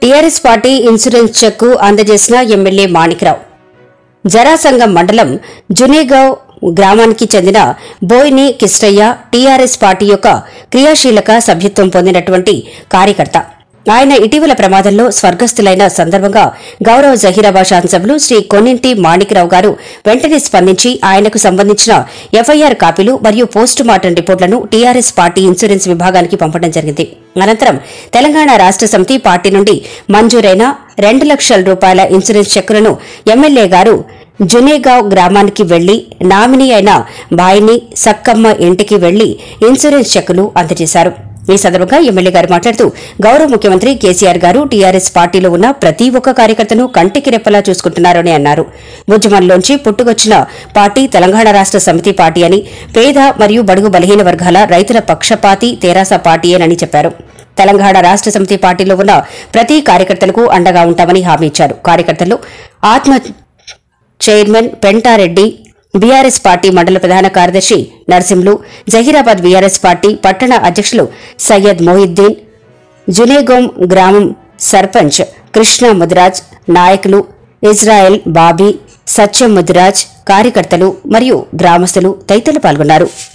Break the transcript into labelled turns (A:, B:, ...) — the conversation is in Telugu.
A: టీఆర్ఎస్ పార్టీ ఇన్సూరెన్స్ చెక్కు అందజేసిన ఎమ్మెల్యే మాణిక్రావు జరాసంగం మండలం జునేగావ్ గ్రామానికి చెందిన బోయిని కిష్టయ్య టీఆర్ఎస్ పార్టీ యొక్క క్రియాశీలక సభ్యత్వం పొందినటువంటి కార్యకర్త ఆయన ఇటీవల ప్రమాదంలో స్వర్గస్థులైన సందర్భంగా గౌరవ జహీరాబాద్ శాసనసభ్యులు శ్రీ కొన్నింటి మాణిక్రావు గారు వెంటనే స్పందించి ఆయనకు సంబంధించిన ఎఫ్ఐఆర్ కాపీలు మరియు పోస్టు మార్టం రిపోర్టులను టీఆర్ఎస్ పార్టీ ఇన్సూరెన్స్ విభాగానికి పంపడం జరిగింది అనంతరం తెలంగాణ రాష్ట సమితి పార్టీ నుండి మంజూరైన రెండు లక్షల రూపాయల ఇన్సూరెన్స్ చెక్కులను ఎమ్మెల్యే గారు జునేగావ్ గ్రామానికి వెళ్లి నామినీ అయిన బాయిని సక్కమ్మ ఇంటికి వెళ్లి ఇన్సూరెన్స్ చెక్కులు అందజేశారు ఈ సందర్భంగా ఎమ్మెల్యే గారు మాట్లాడుతూ గౌరవ ముఖ్యమంత్రి కేసీఆర్ గారు టీఆర్ఎస్ పార్టీలో ఉన్న ప్రతి ఒక్క కార్యకర్తను కంటికి రెప్పలా చూసుకుంటున్నారని అన్నారు ఉద్యమంలోంచి పుట్టుకొచ్చిన పార్టీ తెలంగాణ రాష్ట సమితి పార్టీ అని పేద మరియు బడుగు బలహీన వర్గాల రైతుల పక్షపాతి తెరాస పార్టీయేనని చెప్పారు తెలంగాణ రాష్ట సమితి పార్టీలో ఉన్న ప్రతి కార్యకర్తలకు అండగా ఉంటామని హామీ ఇచ్చారు కార్యకర్తలు ఆత్మ చైర్మన్ పెంటారెడ్డి బీఆర్ఎస్ పార్టీ మండల ప్రధాన కార్యదర్శి నర్సింలు జహీరాబాద్ బీఆర్ఎస్ పార్టీ పట్టణ అధ్యక్షులు సయ్యద్ మొహిద్దీన్ జునేగోం గ్రామం సర్పంచ్ కృష్ణ ముదిరాజ్ నాయకులు ఇజ్రాయెల్ బాబీ సత్యం ముదిరాజ్ కార్యకర్తలు మరియు గ్రామస్తులు తదితరులు పాల్గొన్నారు